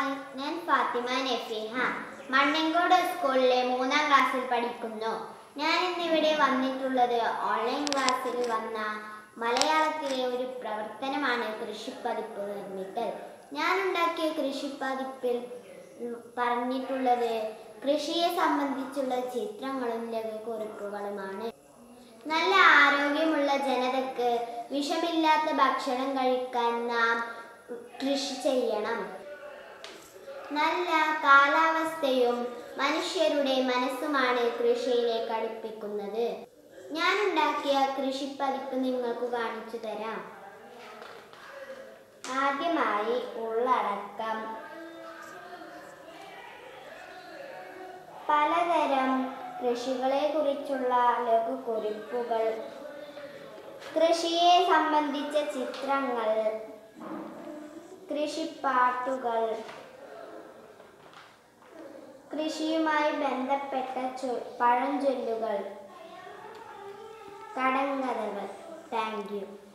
hi ഞാൻ ഫാത്തിമ നഫീഹ മണ്ണങ്കോട് സ്കൂളിലെ മൂന്നാം ക്ലാസ്സിൽ പഠിക്കുന്നു ഞാൻ ഇന്നിവിടെ വന്നിട്ടുള്ളത് ഓൺലൈൻ ക്ലാസ്സിൽ വന്ന മലയാളത്തിലെ ഒരു പ്രവർത്തനമാണ് കൃഷിപ്പതിപ്പ് നിർമ്മിക്കൽ ഞാൻ ഉണ്ടാക്കിയ കൃഷിപ്പതിപ്പിൽ ഉം, പറഞ്ഞിട്ടുള്ളത് കൃഷിയെ സംബന്ധിച്ചുള്ള ചിത്രങ്ങളും ലഘുക്കുറിപ്പുകളുമാണ് നല്ല ആരോഗ്യമുള്ള ജനതയ്ക്ക് വിഷമില്ലാത്ത ഭക്ഷണം കഴിക്കാൻ നാം കൃഷി ചെയ്യണം നല്ല കാലാവസ്ഥയും മനുഷ്യരുടെ മനസ്സുമാണ് കൃഷിയിലേക്ക് അടുപ്പിക്കുന്നത് ഞാൻ ഉണ്ടാക്കിയ കൃഷിപ്പതിപ്പ് നിങ്ങൾക്ക് കാണിച്ചു തരാം ആദ്യമായി ഉള്ളടക്കം പലതരം കൃഷികളെ കുറിച്ചുള്ള ലഘുക്കുറിപ്പുകൾ കൃഷിയെ സംബന്ധിച്ച ചിത്രങ്ങൾ കൃഷിപ്പാട്ടുകൾ കൃഷിയുമായി ബന്ധപ്പെട്ട ചൊ- പഴഞ്ചൊല്ലുകൾ കടങ്കഥകൾ താങ്ക് യു